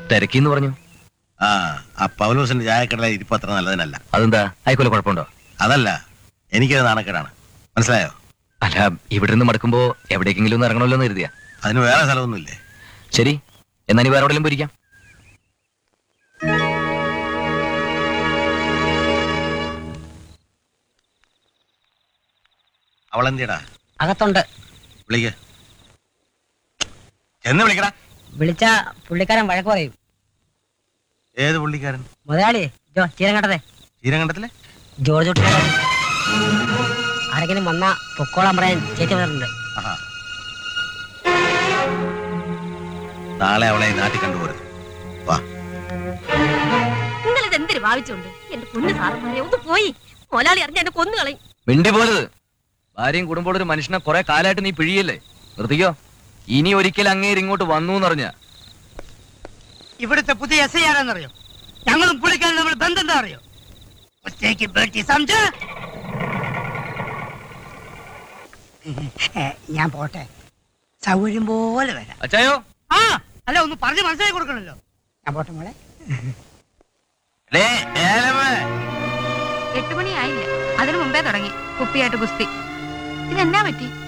തിരക്കിന്ന് പറഞ്ഞു ആ ആ പൗലോസിന്റെ ചായക്കടയിലെ ഇരിപ്പ് അത്ര നല്ലതിനല്ല അതെന്താ ആയിക്കോലെ കുഴപ്പമുണ്ടോ അതല്ല എനിക്കത് നാണക്കേടാണ് മനസ്സിലായോ അല്ല ഇവിടെ നിന്ന് മടക്കുമ്പോ എവിടേക്കെങ്കിലും ഒന്ന് ഇറങ്ങണമല്ലോ എന്ന് കരുതിയാ അതിന് വേറെ സ്ഥലമൊന്നുമില്ലേ ശരി എന്നാ നീ വേറെ എവിടെയെങ്കിലും പോയിരിക്കാം അവളെന്തിയടാ അകത്തുണ്ട് വിളിക്ക എന്ന് വിളിക്കടാ വിളിച്ച പുള്ളിക്കാരൻ വഴക്ക് പറയും ഏത് പുള്ളിക്കാരൻ മുതലാളി ജോ ചീരങ്കട്ടതെ ചീരകണ്ഠത്തിലെ ജോർജ് കുട്ടിയുടെ ആരെങ്കിലും വന്നാ പൊക്കോളാൻ പറയാൻ ചേച്ചി പറഞ്ഞിട്ടുണ്ട് ആഹാ. നാളെ അവളെ ഈ നാട്ടിൽ കണ്ടുപോരുത് വാ നിങ്ങൾ ഇത് എന്തിനു ഭാവിച്ചോണ്ട് എന്റെ പൊന്നു സാറന്മാരെ ഒന്ന് പോയി മുതലാളി അറിഞ്ഞ എന്നെ കൊന്നു കളയും മിണ്ടി പോലത് ഭാര്യയും കുടുംബമുള്ള ഒരു മനുഷ്യനെ കുറെ കാലമായിട്ട് നീ പിഴിയല്ലേ നിർത്തിക്കോ ഇനി ഒരിക്കൽ അങ്ങേര് ഇങ്ങോട്ട് വന്നു എന്നറിഞ്ഞ ഇവിടുത്തെ പുതിയ എസ് ഐ ആരാന്നറിയോ ഞങ്ങളും പുള്ളിക്കാരും നമ്മൾ ബന്ധം എന്താ അറിയോ ഒറ്റയ്ക്ക് ബേട്ടി സംജ ഞാൻ പോട്ടെ സൗകര്യം പോലെ വരാം അച്ചായോ ആ അല്ല ഒന്ന് പറഞ്ഞ് മനസ്സിലാക്കി കൊടുക്കണല്ലോ ഞാൻ പോട്ടെ മോളെ ഡേ, ഏലമേ. എട്ട് മണി ആയില്ല അതിനു മുമ്പേ തുടങ്ങി കുപ്പിയായിട്ട് കുസ്തി ഇതെന്നാ പറ്റി